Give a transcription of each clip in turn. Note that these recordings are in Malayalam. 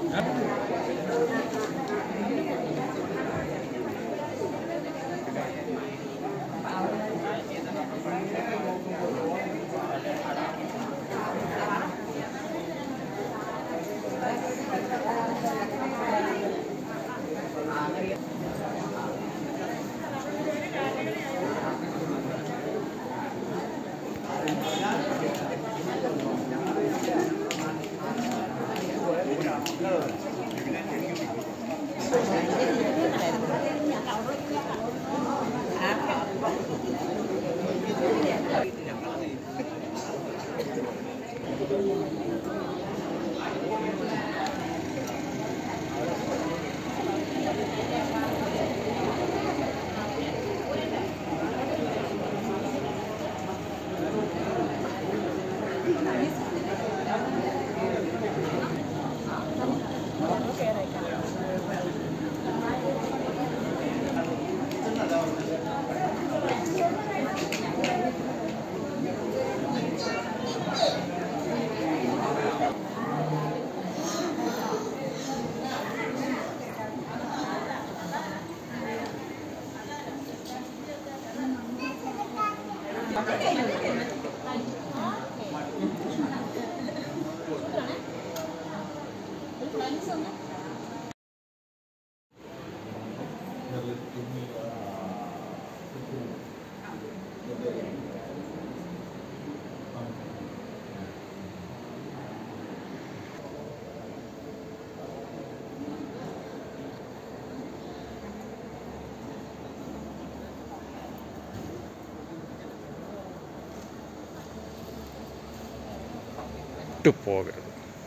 വിട്ടു പോകരുത്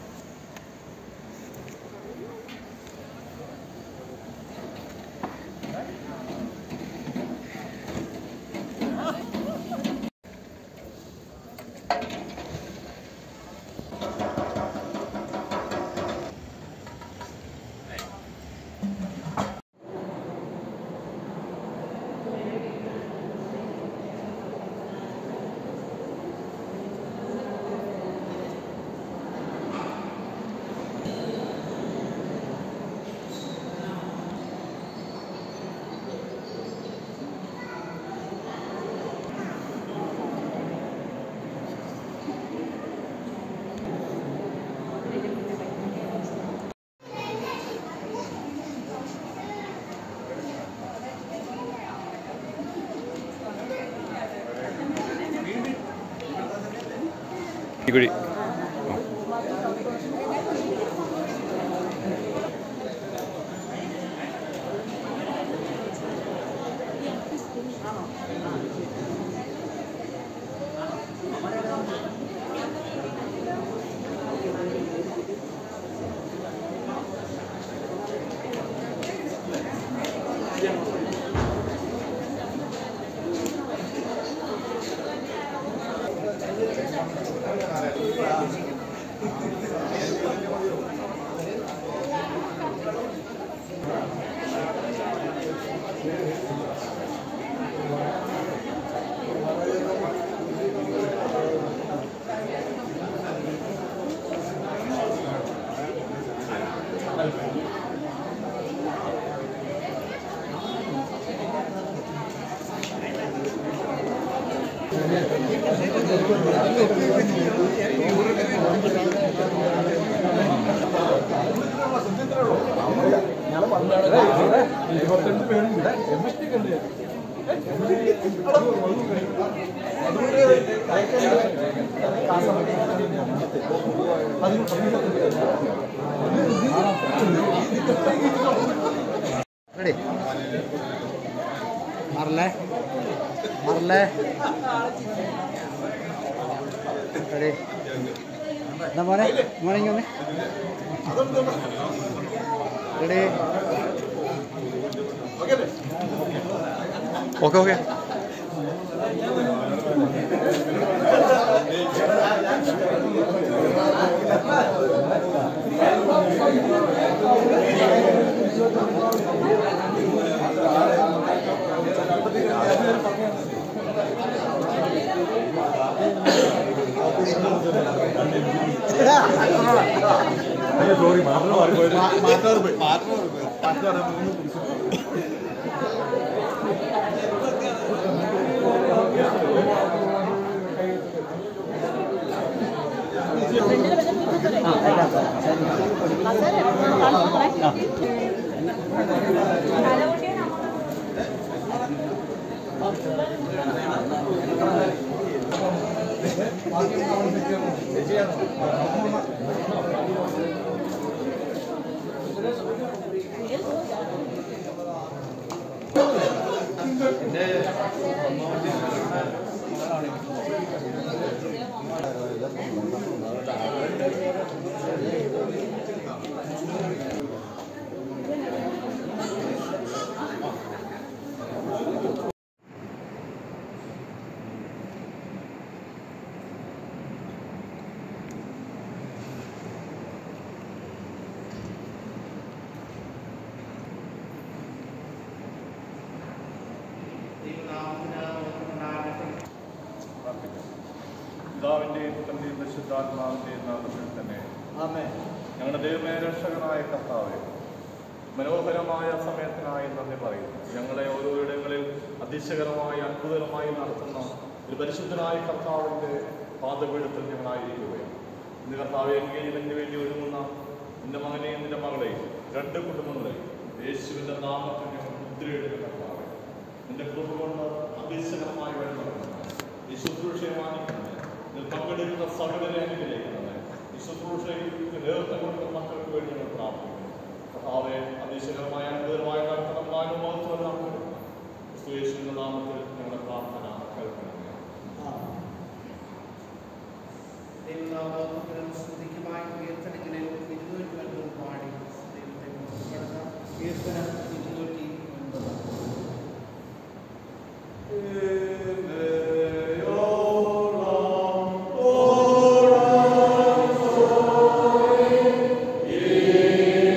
ഈ കുഴി റെഡി മാറല്ലേ മാറല്ലേ റെഡി എന്താ മോനെ മോനെ ഇങ്ങ് വന്നേ റെഡി ഓക്കെ ഓക്കെ സോറി മാത്രം മാറിപ്പോയത് പിതാവിന്റെയും പുത്രന്റെയും പരിശുദ്ധാത്മാവിന്റെയും നാമത്തിൽ തന്നെ ഞങ്ങളുടെ ദൈവമേ രക്ഷകനായ കർത്താവെ മനോഹരമായ സമയത്തിനായി നന്ദി പറയുന്നു ഞങ്ങളെ ഓരോയിടങ്ങളിൽ അതിശയകരമായി അത്ഭുതകരമായി നടത്തുന്ന ഒരു പരിശുദ്ധനായ കർത്താവിന്റെ പാദപീഠത്തിൽ ഞങ്ങളായിരിക്കുകയാണ് ഇന്ന് കർത്താവ് എൻഗേജ്മെന്റിന് വേണ്ടി ഒരുങ്ങുന്ന നിന്റെ മകനെയും നിന്റെ മകളെയും രണ്ട് കുടുംബങ്ങളെയും യേശുവിന്റെ നാമത്തിൽ ഞങ്ങൾ മുദ്രയിടുന്ന കർത്താവെ നിന്റെ കൃപ കൊണ്ട് അതിശയകരമായി വരുന്നത് ഈ ശുശ്രൂഷയെ മാനിക്കുന്നത് ഇതിൽ പങ്കെടുക്കുന്ന സകലരെ അനുഗ്രഹിക്കുന്നത് ഈ ശുശ്രൂഷയ്ക്ക് നേതൃത്വം കൊടുക്കുന്ന മക്കൾക്ക് വേണ്ടി ഞങ്ങൾ പ്രാർത്ഥിക്കുന്നു കർത്താവെ അതിശയകരമായ അത്ഭുതമായ നടത്തണം മാനുമോഹത്വം നാം കൊടുക്കണം ക്രിസ്തുയേശുവിന്റെ നാമത്തിൽ ഞങ്ങളുടെ പ്രാർത്ഥന കേൾക്കണമേ ദൈവനാമത്തിനും സ്തുതിക്കുമായി കീർത്തനങ്ങളിൽ ഇരുന്നൂറ്റി ഒൻപത് പാടി ദൈവത്തെ മഹത്വപ്പെടുത്താം. കീർത്തനം ഇരുന്നൂറ്റി ഒൻപത് Yeah.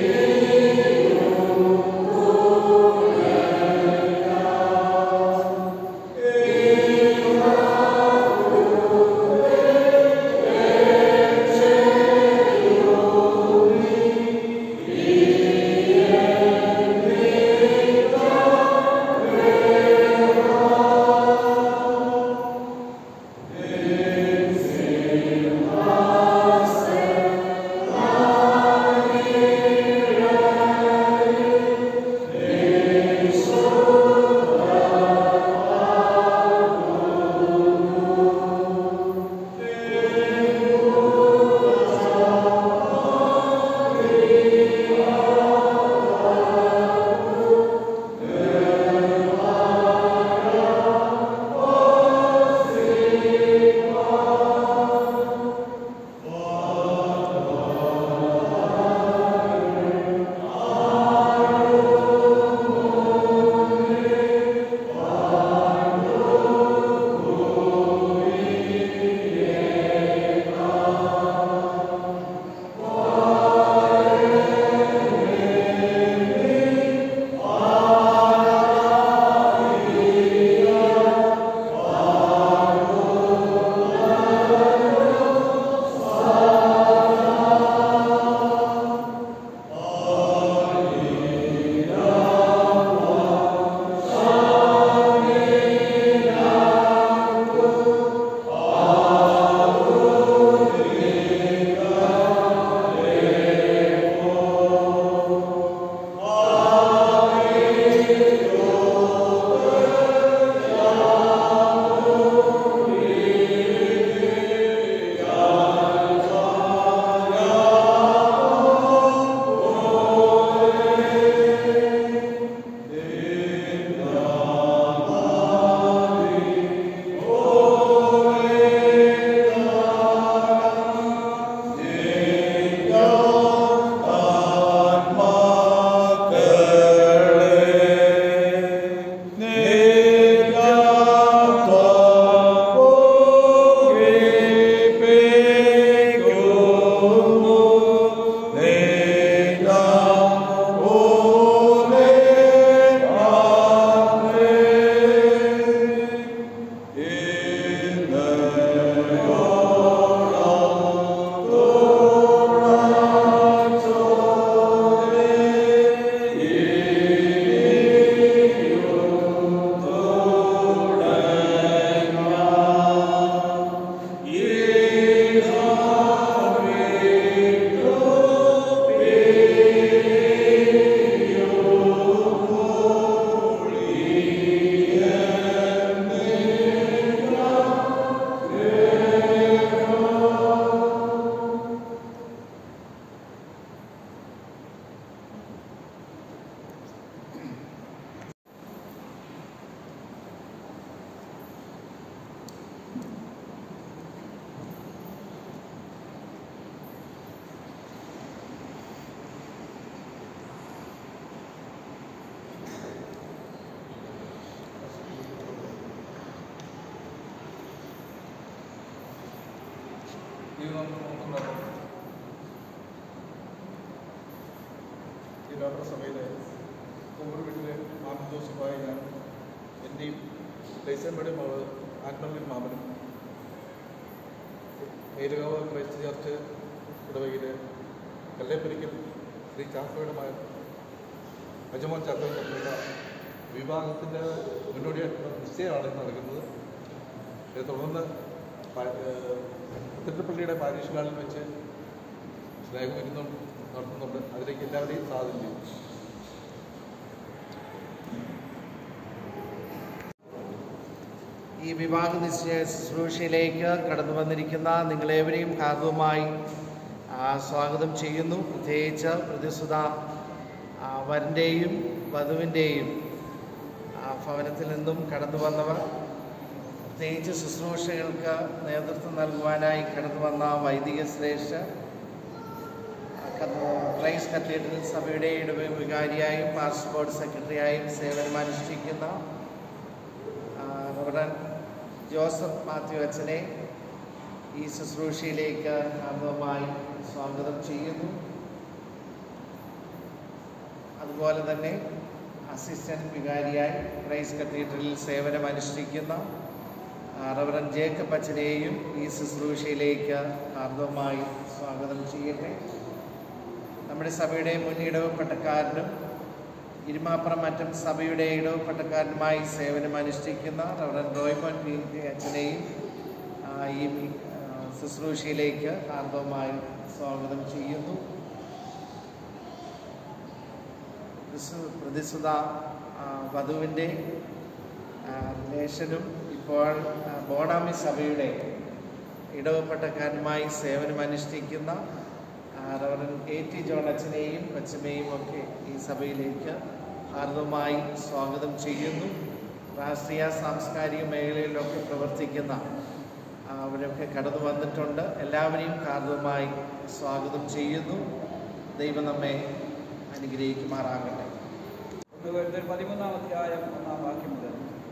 ദൈവനാമം ഈ ലോക സഭയിലെ കൊമ്പൂർ വീട്ടിലെ മാമൻ ജോസഫായ ഞാൻ എൻ്റെയും ലൈസമ്മയുടെ മകൾ ആത്മലിൻ മാമനും മേലുകാവ് ക്രൈസ്റ്റ് ചർച്ച് ഇടവകയിലെ കല്ലേപ്പരിക്കൽ ശ്രീ ചാക്കോയുടെ മകൻ അജമോൻ ചാക്കോ തമ്മിലുള്ള വിവാഹത്തിൻ്റെ മുന്നോടിയായിട്ടുള്ള നിശ്ചയമാണ് ഇന്ന് നടക്കുന്നത് ഇതേ തുടർന്ന് പ- ഏഹ് തിരുപ്പള്ളിയുടെ പാരീഷ് ഹാളിൽ വെച്ച് സ്നേഹം നടത്തുന്നുണ്ട് അതിലേക്ക് എല്ലാവരെയും സ്വാഗതം ചെയ്യും ഈ വിവാഹ നിശ്ചയ ശുശ്രൂഷയിലേക്ക് കടന്നു വന്നിരിക്കുന്ന നിങ്ങളേവരെയും ഹാർദവുമായി ആ, സ്വാഗതം ചെയ്യുന്നു പ്രത്യേകിച്ച് പ്രതിസുത ആ, വരൻ്റെയും വധുവിൻ്റെയും ആ, ഭവനത്തിൽ നിന്നും കടന്നു വന്നവർ പ്രത്യേകിച്ച് ശുശ്രൂഷകൾക്ക് നേതൃത്വം നൽകുവാനായി കടന്നു വന്ന വൈദിക ശ്രേഷ്ഠ ക്രൈസ്റ്റ് കത്തീഡ്രൽ സഭയുടെ ഇടവ വികാരിയായും പാർസ് ബോർഡ് സെക്രട്ടറിയായും സേവനമനുഷ്ഠിക്കുന്ന ആ, റവറൻ ജോസഫ് മാത്യു അച്ഛനെ ഈ ശുശ്രൂഷയിലേക്ക് ഹാർദവമായി സ്വാഗതം ചെയ്യുന്നു അതുപോലെ തന്നെ അസിസ്റ്റന്റ് വികാരിയായി ക്രൈസ്റ്റ് കത്തീഡ്രലിൽ സേവനമനുഷ്ഠിക്കുന്ന ആ, റവറൻ ജേക്കബ് അച്ഛനെയും ഈ ശുശ്രൂഷയിലേക്ക് ഹാർദവമായി സ്വാഗതം ചെയ്യട്ടെ നമ്മുടെ സഭയുടെ മുൻ ഇടവപ്പെട്ടക്കാരനും ഇരുമാപ്പുറം മറ്റും സഭയുടെ ഇടവപ്പെട്ടക്കാരനുമായി സേവനം അനുഷ്ഠിക്കുന്ന റവറൻ റോയ്മോൻ പി കെ അച്ഛനെയും ആ, ഈ ആ, ശുശ്രൂഷയിലേക്ക് ഹാർദവമായി സ്വാഗതം ചെയ്യുന്നു ക്രിസ്തു- പ്രതിസുത ആ, വധുവിൻ്റെ ആ, റിലേഷനും ഇപ്പോൾ ആ, ബോണാമി സഭയുടെ ഇടവപ്പെട്ടക്കാരനുമായി സേവനം അനുഷ്ഠിക്കുന്ന ആ, റവറൻ എ ടി ജോൺ അച്ഛനെയും കൊച്ചമ്മയും ഒക്കെ ഈ സഭയിലേക്ക് ഹാർദവമായി സ്വാഗതം ചെയ്യുന്നു രാഷ്ട്രീയ സാംസ്കാരിക മേഖലയിലൊക്കെ പ്രവർത്തിക്കുന്ന ആ, അവരൊക്കെ കടന്നു വന്നിട്ടുണ്ട് എല്ലാവരെയും ഹാർദവമായി സ്വാഗതം ചെയ്യുന്നു ദൈവം നമ്മെ അനുഗ്രഹിക്കുമാറാകട്ടെ ഒന്ന് കൊരിന്ത്യർ പതിമൂന്നാം അധ്യായം ഒന്നാം വാക്യം മുതൽ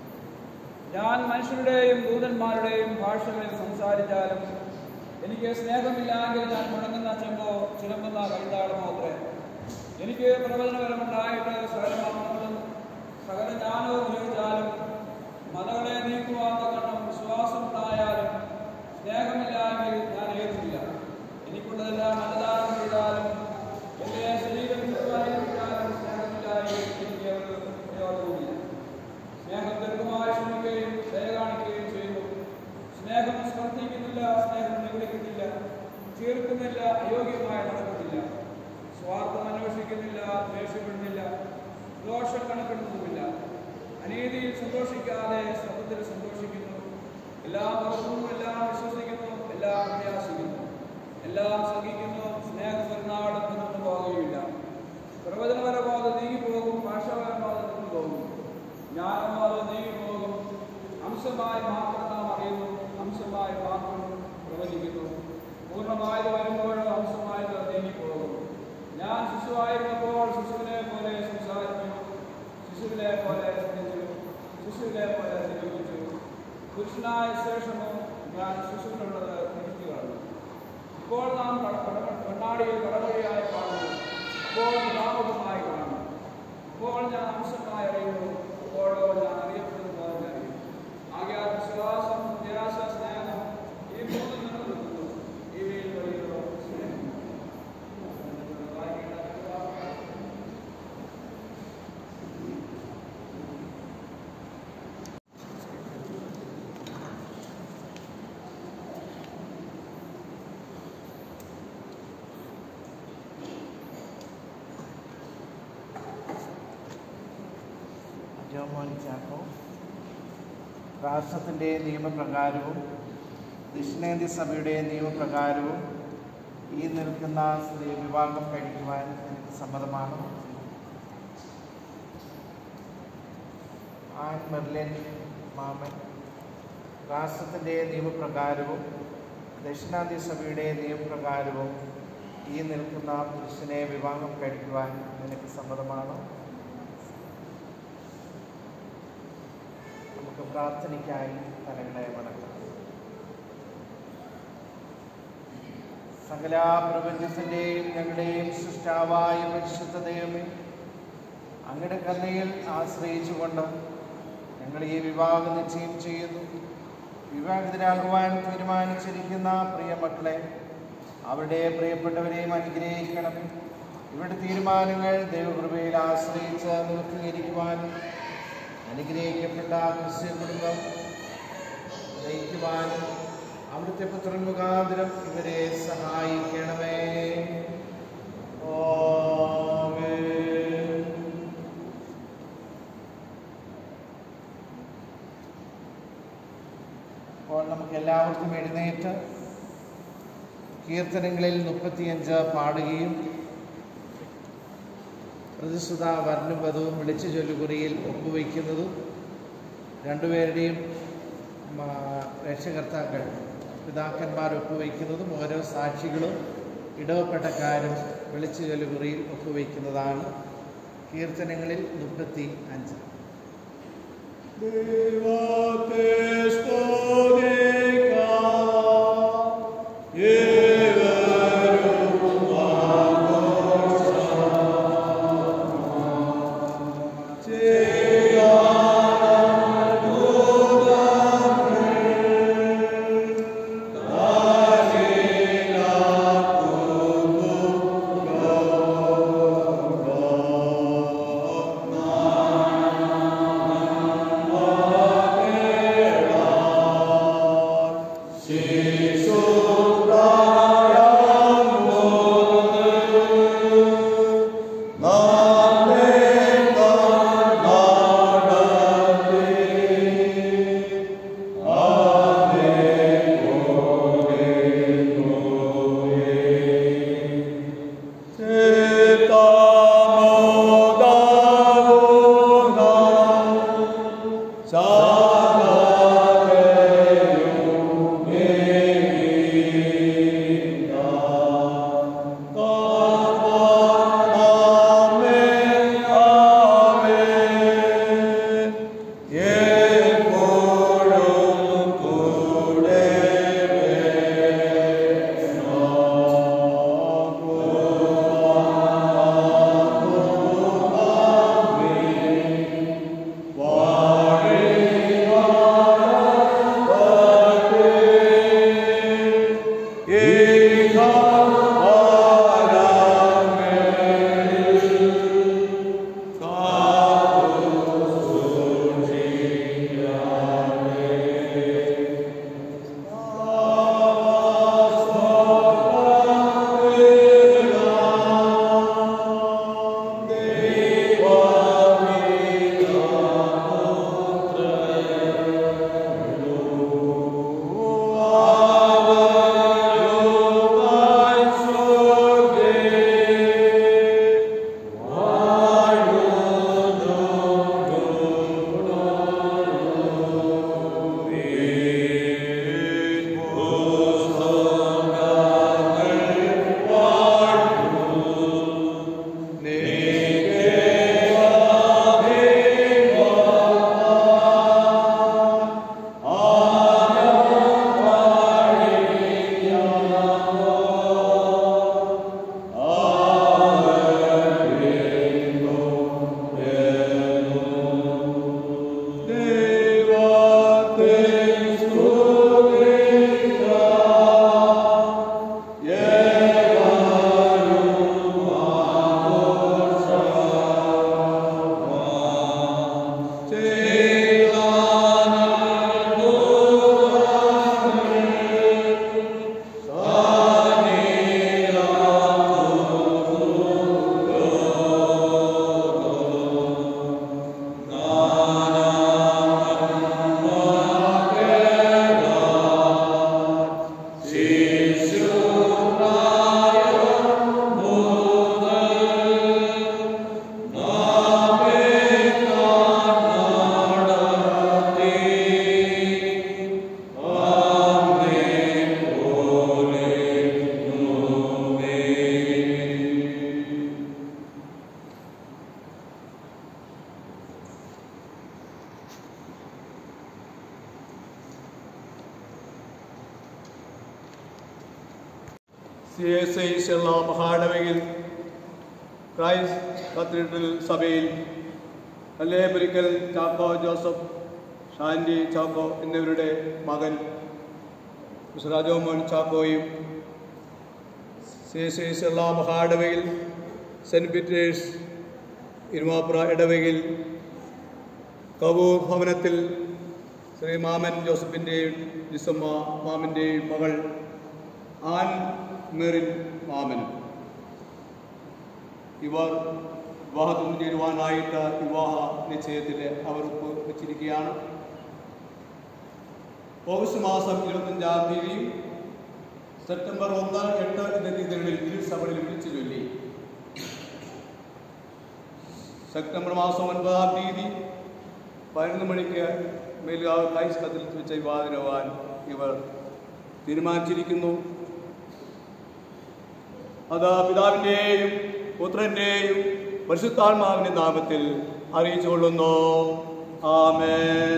ഞാൻ മനുഷ്യരുടെയും ദൂതന്മാരുടെയും ഭാഷകളിൽ സംസാരിച്ചാലും എനിക്ക് സ്നേഹമില്ലെങ്കിൽ ഞാൻ മുടങ്ങുന്ന ചെമ്പോ ചിലമ്പുന്ന കൈതാളമോ അത്രേ എനിക്ക് പ്രവചനപരമുണ്ടായിട്ട് സകലമാണെന്നും സകല ജ്ഞാനവും ഉപയോഗിച്ചാലും മലകളെ നീക്കുവാത്ത കണ്ണം വിശ്വാസമുണ്ടായാലും സ്നേഹമില്ലെങ്കിൽ ഞാൻ ഏതുമില്ല എനിക്കുള്ളതെല്ലാം അന്നദാനം ചെയ്താലും എൻ്റെ ശരീരം ചുറ്റുമായിരിക്കാനും സ്നേഹമില്ലായി എനിക്ക് ഒരു പ്രയോജനവുമില്ല സ്നേഹം ദീർഘമായി ശ്രമിക്കുകയും ദയ കാണിക്കുകയും ചെയ്യുന്നു സ്നേഹം സ്പർദ്ധിക്കുന്നില്ല സ്നേഹം നിഗളിക്കുന്നില്ല ചീർക്കുന്നില്ല അയോഗ്യമായി നടക്കുന്നില്ല സ്വാർത്ഥം അന്വേഷിക്കുന്നില്ല ദ്വേഷപ്പെടുന്നില്ല ദോഷം കണക്കെടുക്കുന്നില്ല അനീതിയിൽ സന്തോഷിക്കാതെ സത്യത്തിൽ സന്തോഷിക്കുന്നു എല്ലാം മറക്കുന്നു എല്ലാം വിശ്വസിക്കുന്നു എല്ലാം പ്രയാസിക്കുന്നു എല്ലാം സഹിക്കുന്നു സ്നേഹം ഒരുനാളും നിന്നു പോകുകയില്ല പ്രവചനപരമോ അത് നീങ്ങിപ്പോകും ഭാഷാപരമോ അത് നിന്നു പോകും ജ്ഞാനമോ അത് നീങ്ങിപ്പോകും അംശമായി മാത്രം നാം അറിയുന്നു അംശമായി മാത്രം പ്രവചിക്കുന്നു പൂർണ്ണമായത് വരുമ്പോഴോ അംശമായത് നീങ്ങിപ്പോകും ഞാൻ ശിശുവായിരുന്നപ്പോൾ ശിശുവിനെ പോലെ സംസാരിച്ചു ശിശുവിനെ പോലെ ചിന്തിച്ചു ശിശുവിനെ പോലെ നിരൂപിച്ചു പുരുഷനായ ശേഷമോ ഞാൻ ശിശുവിനുള്ളത് നിവർത്തി കളഞ്ഞു ഇപ്പോൾ നാം കട- കടമ- കണ്ണാടിയിൽ കടമഴിയായി കാണുന്നു അപ്പോൾ മുഖാമുഖമായി കാണുന്നു ഇപ്പോൾ ഞാൻ അംശമായി അറിയുന്നു അപ്പോഴോ ഞാൻ അറിയപ്പെടുന്നു പോലെ അറിയും ആകയാൽ വിശ്വാസം നിരാശ സ്നേഹം ഈ മൂന്നും നിലനിൽക്കുന്നു ഇവയിൽ വലിയ സ്നേഹം ജോമോൻ ചാക്കോ രാഷ്ട്രത്തിൻ്റെ നിയമപ്രകാരവും ദക്ഷിണേന്ത്യ സഭയുടെ നിയമപ്രകാരവും ഈ നിൽക്കുന്ന സ്ത്രീ വിവാഹം കഴിക്കുവാൻ എനിക്ക് സമ്മതമാണ് ആൻ മെർലിൻ മാമൻ രാഷ്ട്രത്തിൻ്റെ നിയമപ്രകാരവും ദക്ഷിണാന്ത്യ സഭയുടെ നിയമപ്രകാരവും ഈ നിൽക്കുന്ന പുരുഷനെ വിവാഹം കഴിക്കുവാൻ എനിക്ക് സമ്മതമാണ് നമുക്ക് പ്രാർത്ഥനയ്ക്കായി തലങ്ങളെ വണക്കാം സകല പ്രപഞ്ചത്തിൻ്റെയും ഞങ്ങളുടെയും സൃഷ്ടാവായ പരിശുദ്ധ ദൈവമേ അങ്ങയുടെ കന്നയിൽ ആശ്രയിച്ചുകൊണ്ട് ഞങ്ങൾ ഈ വിവാഹം നിശ്ചയം ചെയ്യുന്നു വിവാഹിതരാകുവാൻ തീരുമാനിച്ചിരിക്കുന്ന പ്രിയ മക്കളെ അവരുടെ പ്രിയപ്പെട്ടവരെയും അനുഗ്രഹിക്കണം ഇവരുടെ തീരുമാനങ്ങൾ ദൈവകൃപയിൽ ആശ്രയിച്ച് നിർത്തീകരിക്കുവാനും അനുഗ്രഹിക്കപ്പെട്ട ക്രിസ്ത്യൻ കുടുംബം നയിക്കുവാനും അവിടുത്തെ പുത്രൻ മുഖാന്തരം ഇവരെ സഹായിക്കണമേ ആമേൻ. അപ്പോൾ നമുക്ക് എല്ലാവർക്കും എഴുന്നേറ്റ് കീർത്തനങ്ങളിൽ മുപ്പത്തിയഞ്ച് പാടുകയും പ്രതിസുത വർണ്ണും വധവും വിളിച്ചു ചൊല്ലുകുറിയിൽ ഒപ്പുവയ്ക്കുന്നതും രണ്ടുപേരുടെയും ആ, രക്ഷകർത്താക്കൾ പിതാക്കന്മാർ ഒപ്പുവയ്ക്കുന്നതും ഓരോ സാക്ഷികളും ഇടവപ്പെട്ടക്കാരും വിളിച്ചു ചൊല്ലുകുറിയിൽ ഒപ്പുവയ്ക്കുന്നതാണ് കീർത്തനങ്ങളിൽ മുപ്പത്തി അഞ്ച് ും സി എസ് ഐ ശെള്ള മഹാടവയിൽ ക്രൈസ്റ്റ് കത്തീഡ്രൽ സഭയിൽ കല്ലേപുരിക്കൽ ചാക്കോ ജോസഫ് ഷാൻഡി ചാക്കോ എന്നിവരുടെ മകൻ മിസ്റ്റർ രാജോമോൻ ചാക്കോയും സി എസ് ഐ ശെള്ള മഹാടവയിൽ സെൻറ്റ് പീറ്റേഴ്സ് ഇരുമാപ്ര ഇടവകയിൽ കവൂർ ഭവനത്തിൽ ശ്രീ മാമൻ ജോസഫിൻ്റെയും ജിസമ്മ മാമൻ്റെയും മകൾ ആൻ മെറിൻ മാമനും ഇവർ വിവാഹത്തിന് ചേരുവാനായിട്ട് വിവാഹ നിശ്ചയത്തിൽ അവർ ഒപ്പ് വെച്ചിരിക്കുകയാണ് ഓഗസ്റ്റ് മാസം ഇരുപത്തഞ്ചാം തീയതി സെപ്റ്റംബർ ഒന്ന് എട്ട് എന്നീ തീയതികളിൽ ഇരു സഭകളിൽ വിളിച്ചു ചൊല്ലി സെപ്റ്റംബർ മാസം ഒൻപതാം തീയതി പതിനൊന്ന് മണിക്ക് മേലുകാവ് ക്രൈസ്റ്റ് കത്തിൽ വെച്ച വിവാദനവാൻ ഇവർ തീരുമാനിച്ചിരിക്കുന്നു അത് പിതാവിൻ്റെയും പുത്രൻ്റെയും പരിശുദ്ധാത്മാവിൻ്റെ നാമത്തിൽ അറിയിച്ചുകൊള്ളുന്നു ആമേൻ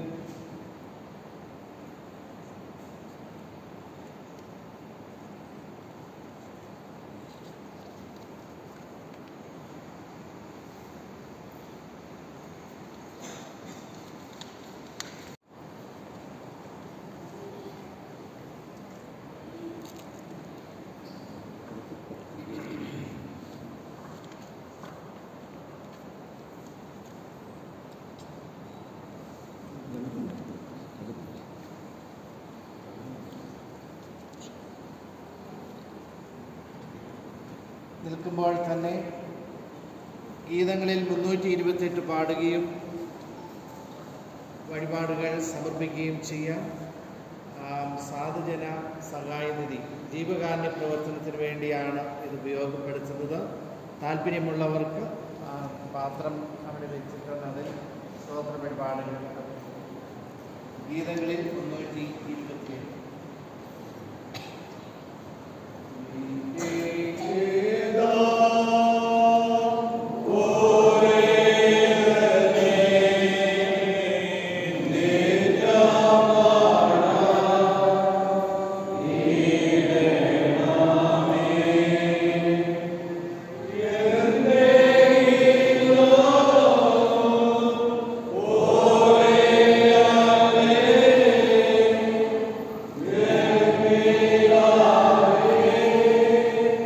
നിൽക്കുമ്പോൾ തന്നെ ഗീതങ്ങളിൽ മുന്നൂറ്റി ഇരുപത്തെട്ട് പാടുകയും വഴിപാടുകൾ സമർപ്പിക്കുകയും ചെയ്യാം ആം, സാധുജന സഹായനിധി ജീവകാരുണ്യ പ്രവർത്തനത്തിന് വേണ്ടിയാണ് ഇത് ഉപയോഗപ്പെടുത്തുന്നത് താല്പര്യമുള്ളവർക്ക് ആ, പാത്രം അവിടെ വെച്ചിട്ടുണ്ട് അതിൽ സ്തോത്ര വഴിപാടുകൾ ഗീതങ്ങളിൽ മുന്നൂറ്റി ഇരുപത്തിയെട്ട് യേശുവേ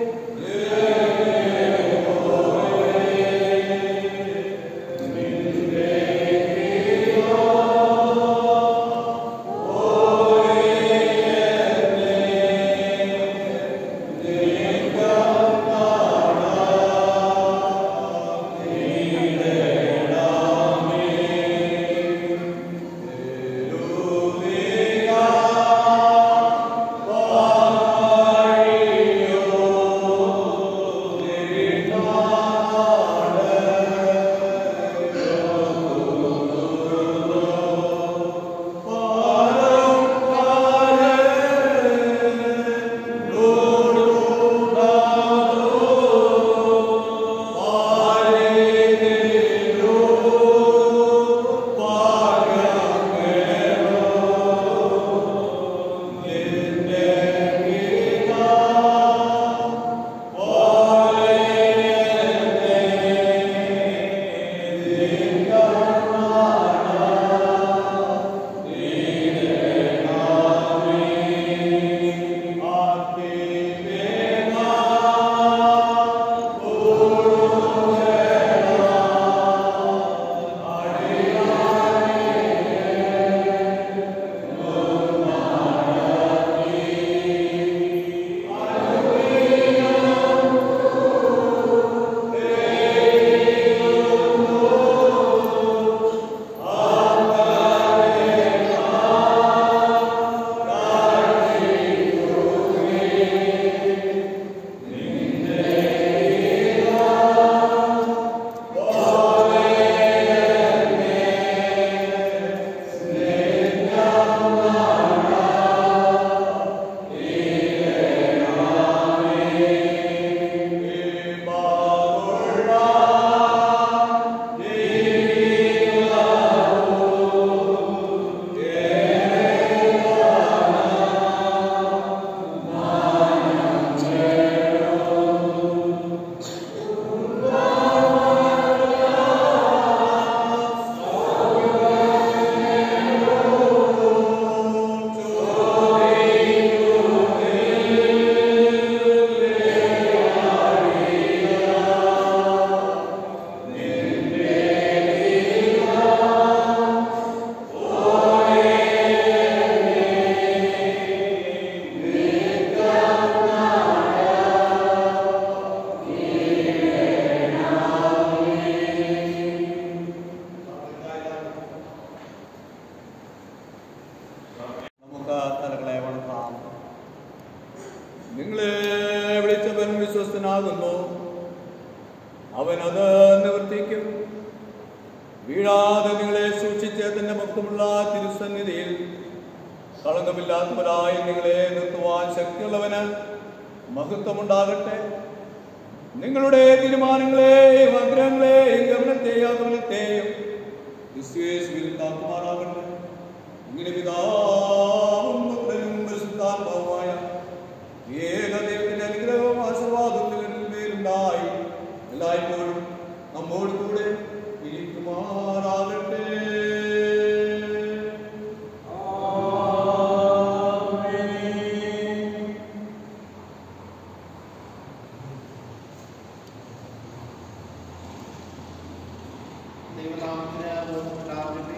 വീഴാതെ നിങ്ങളെ സൂക്ഷിച്ച് തന്റെ മൊത്തമുള്ള തിരുസന്നിധിയിൽ കളങ്കമില്ലാത്തവരായി നിങ്ങളെ നിർത്തുവാൻ ശക്തിയുള്ളവന് മഹത്വമുണ്ടാകട്ടെ നിങ്ങളുടെ തീരുമാനങ്ങളെയും ആഗ്രഹങ്ങളെയും ഗമനത്തെയും ആഗമനത്തെയും ക്രിസ്തുയേശുവിൽ കാക്കുമാറാകട്ടെ ഇങ്ങനെ പിതാവും പുത്രനും പരിശുദ്ധാത്മാവുമായ ഏകദൈവത്തിന്റെ അനുഗ്രഹവും ആശീർവാദത്തിൽ മേലുണ്ടായി എല്ലായ്പ്പോഴും നമ്മോട് കൂടെ ഇരിക്കുമാറാകട്ടെ ദൈവനാമത്തിന് ബഹുമാനമുണ്ടാകട്ടെ.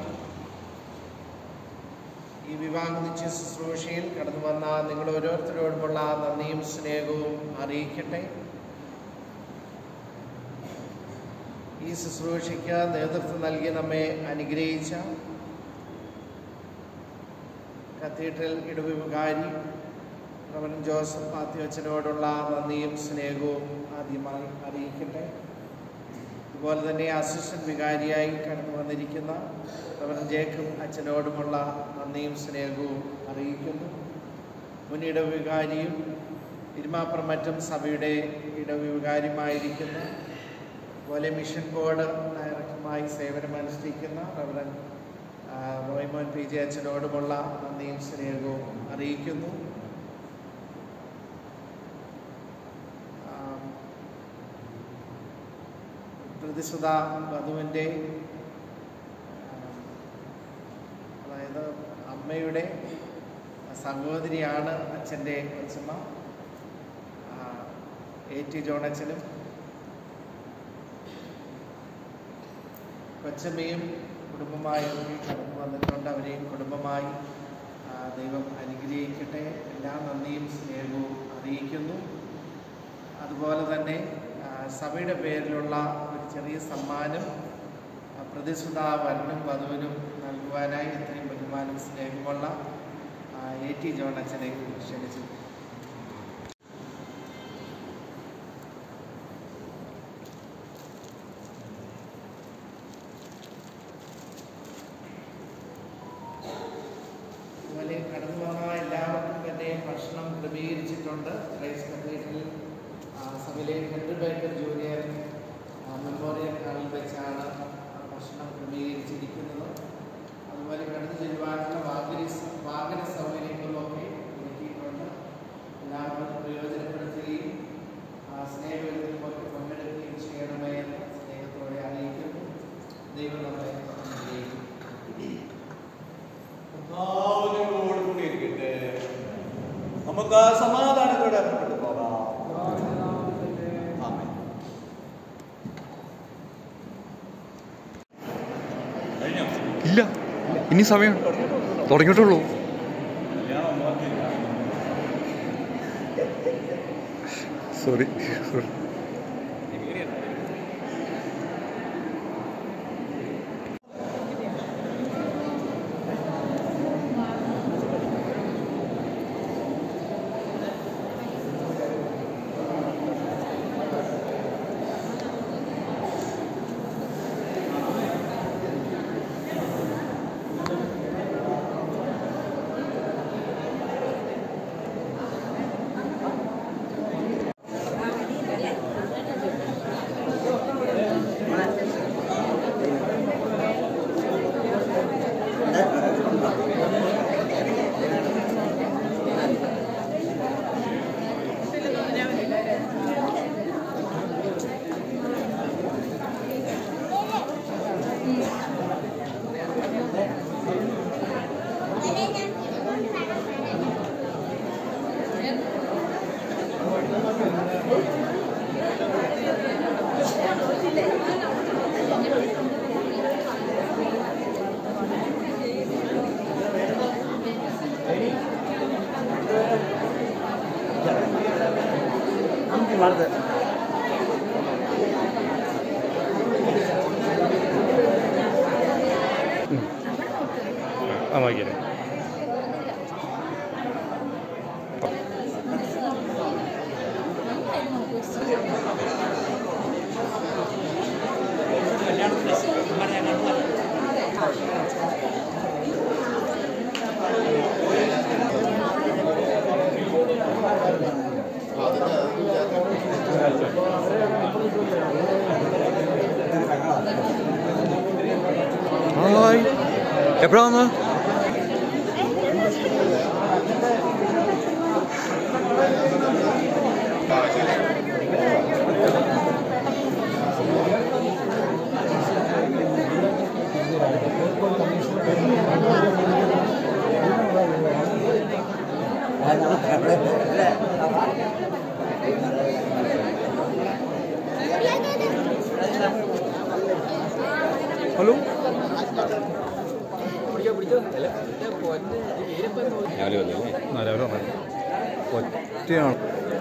ഈ വിവാഹ നിശ്ചയ ശുശ്രൂഷയിൽ കടന്നു വന്ന നിങ്ങൾ ഓരോരുത്തരോടുമുള്ള നന്ദിയും സ്നേഹവും അറിയിക്കട്ടെ ഈ ശുശ്രൂഷയ്ക്ക് നേതൃത്വം നൽകി നമ്മെ അനുഗ്രഹിച്ച കത്തീഡ്രൽ ഇടവികാരി റവൻ ജോസഫ് മാത്യു അച്ഛനോടുള്ള നന്ദിയും സ്നേഹവും ആദ്യമായി അറിയിക്കട്ടെ അതുപോലെ തന്നെ അസിസ്റ്റന്റ് വികാരിയായി കടന്നു വന്നിരിക്കുന്ന റവൻ ജേക്കബ് അച്ഛനോടുമുള്ള നന്ദിയും സ്നേഹവും അറിയിക്കുന്നു മുൻ ഇടവികാരിയും ഇരുമാപ്പുറം മറ്റും സഭയുടെ ഇടവികാരിയുമായിരിക്കുന്ന അതുപോലെ മിഷൻ ബോർഡ് ഡയറക്ടറുമായി സേവനമനുഷ്ഠിക്കുന്ന റവറൻ ആ, റോയ്മോൻ പി ജെ അച്ഛനോടുമുള്ള നന്ദിയും സ്നേഹവും അറിയിക്കുന്നു ആം, പ്രതിസുത വധുവിൻ്റെ അതായത് അമ്മയുടെ സഹോദരിയാണ് അച്ഛൻ്റെ കൊച്ചമ്മ ആ, എ ടി ജോണച്ചനും കൊച്ചമ്മയും കുടുംബമായി കടന്നു വന്നിട്ടുണ്ട് അവരെയും കുടുംബമായി ആ, ദൈവം അനുഗ്രഹിക്കട്ടെ എല്ലാ നന്ദിയും സ്നേഹവും അറിയിക്കുന്നു അതുപോലെ തന്നെ ആ, സഭയുടെ പേരിലുള്ള ഒരു ചെറിയ സമ്മാനം ആ, പ്രതിസുത വരനും വധുവിനും നൽകുവാനായി ഇത്രയും ബഹുമാനം സ്നേഹമുള്ള ആ, എ ടി ജോൺ അച്ഛനെ ക്ഷണിച്ചു അതുപോലെ കടന്നു വന്ന എല്ലാവർക്കും തന്നെ ഭക്ഷണം ക്രമീകരിച്ചിട്ടുണ്ട് ക്രൈസ്റ്റ് കത്തീഡ്രലിൽ ആ, സഭയിലെ ഹെൻറി ബേക്കർ ജൂനിയർ ആ, മെമ്മോറിയൽ ഹാളിൽ വെച്ചാണ് ആ ഭക്ഷണം ക്രമീകരിച്ചിരിക്കുന്നത് അതുപോലെ കടന്നു ചെല്ലുവാനുള്ള വാഹന വാഹന സൗകര്യങ്ങളുമൊക്കെ ഒരുക്കിയിട്ടുണ്ട് എല്ലാവരും പ്രയോജനപ്പെടുത്തുകയും ആ, സ്നേഹവിരുദ്ധമൊക്കെ പങ്കെടുക്കുകയും ചെയ്യണമേ എന്ന് സ്നേഹത്തോടെ അറിയിക്കുന്നു ദൈവം നമ്മളെ അനുഗ്രഹിക്കും കർത്താവിനോട് കൂടിയിരിക്കട്ടെ നമുക്ക് സമാധാനത്തോടെ മുന്നോട്ട് പോകാം ആമേൻ. ഇല്ല ഇനി സമയം തുടങ്ങിയിട്ടുള്ളൂ സോറി ആ വായിക്കാം കല്യാണത്തിന് ഹായ് എപ്പോഴാ വന്നത് ഹലോ രാവിലെ വന്നല്ലേ ഒറ്റയാണ്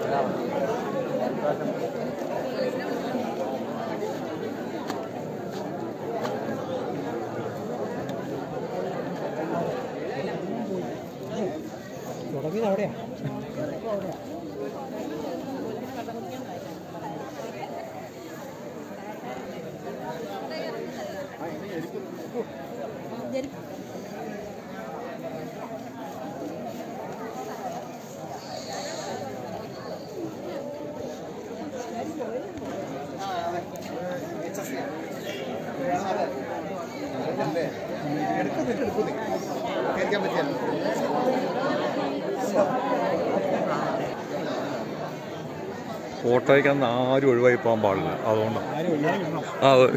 തുടങ്ങിയത് അവിടെയാ ഫോട്ടോയ്ക്കാൻ ആരും ഒഴിവായി പോകാൻ പാടില്ല അതുകൊണ്ടാണ് ആ അതെ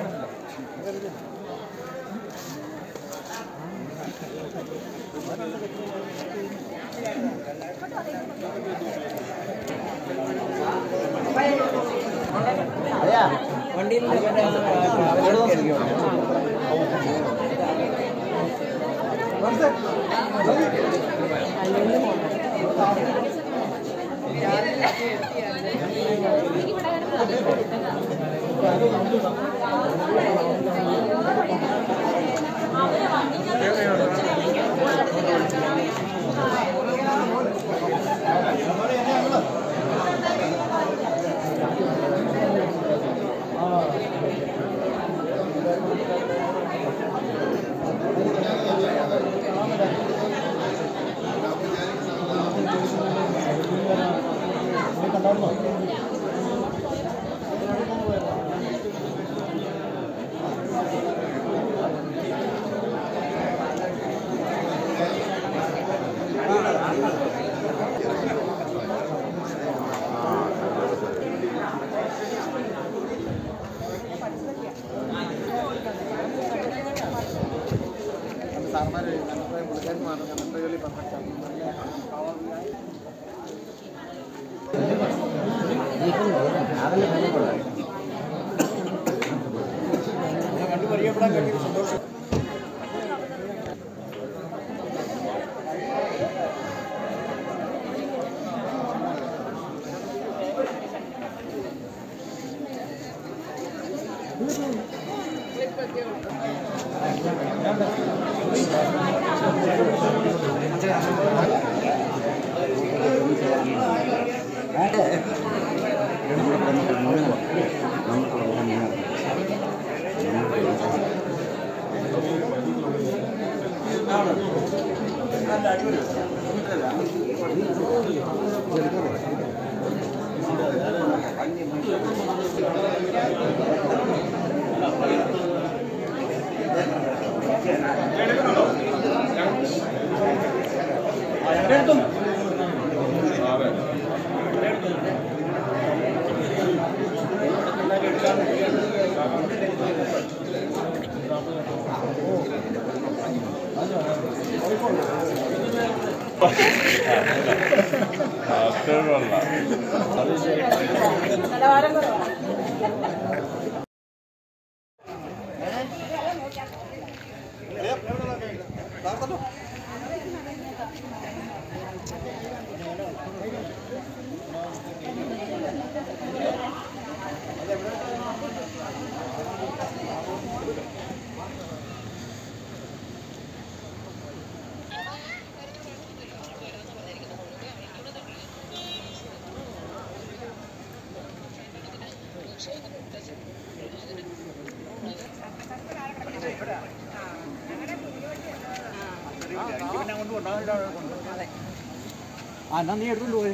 ആ എന്നാ നീ എടുത്തോണ്ട് പോയി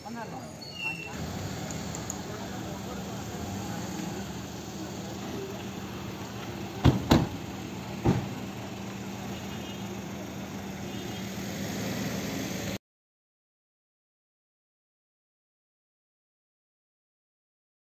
അന്നല്ലോ